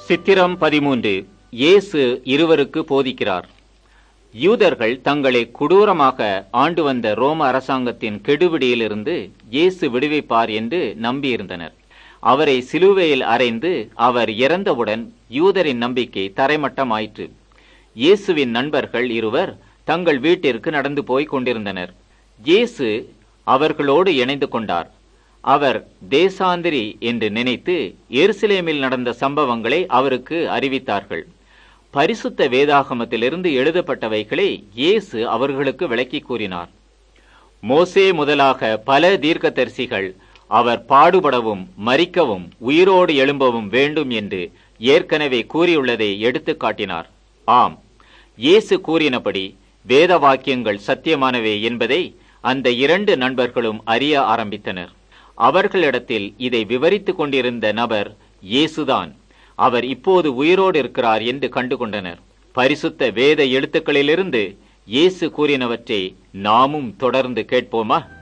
சித்திரம் பதிமூன்று இயேசு இருவருக்கு போதிக்கிறார் யூதர்கள் தங்களை கொடூரமாக ஆண்டு வந்த ரோம அரசாங்கத்தின் கெடுபிடியிலிருந்து இயேசு விடுவிப்பார் என்று நம்பியிருந்தனர் அவரை சிலுவையில் அறைந்து அவர் இறந்தவுடன் யூதரின் நம்பிக்கை தரைமட்டமாயிற்று இயேசுவின் நண்பர்கள் இருவர் தங்கள் வீட்டிற்கு நடந்து போய் கொண்டிருந்தனர் இயேசு அவர்களோடு இணைந்து கொண்டார் அவர் தேசாந்திரி என்று நினைத்து எருசலேமில் நடந்த சம்பவங்களை அவருக்கு அறிவித்தார்கள் பரிசுத்த வேதாகமத்திலிருந்து எழுதப்பட்டவைகளை இயேசு அவர்களுக்கு விளக்கி கூறினார் மோசே முதலாக பல தீர்க்கதரிசிகள் அவர் பாடுபடவும் மறிக்கவும் உயிரோடு எழும்பவும் வேண்டும் என்று ஏற்கனவே கூறியுள்ளதை எடுத்துக் காட்டினார் ஆம் இயேசு கூறினபடி வேத வாக்கியங்கள் சத்தியமானவை என்பதை அந்த இரண்டு நண்பர்களும் அறிய ஆரம்பித்தனர் அவர்களிடத்தில் இதை விவரித்துக் கொண்டிருந்த நபர் இயேசுதான் அவர் இப்போது உயிரோடு இருக்கிறார் என்று கண்டுகொண்டனர் பரிசுத்த வேத எழுத்துக்களிலிருந்து இயேசு கூறினவற்றை நாமும் தொடர்ந்து கேட்போமா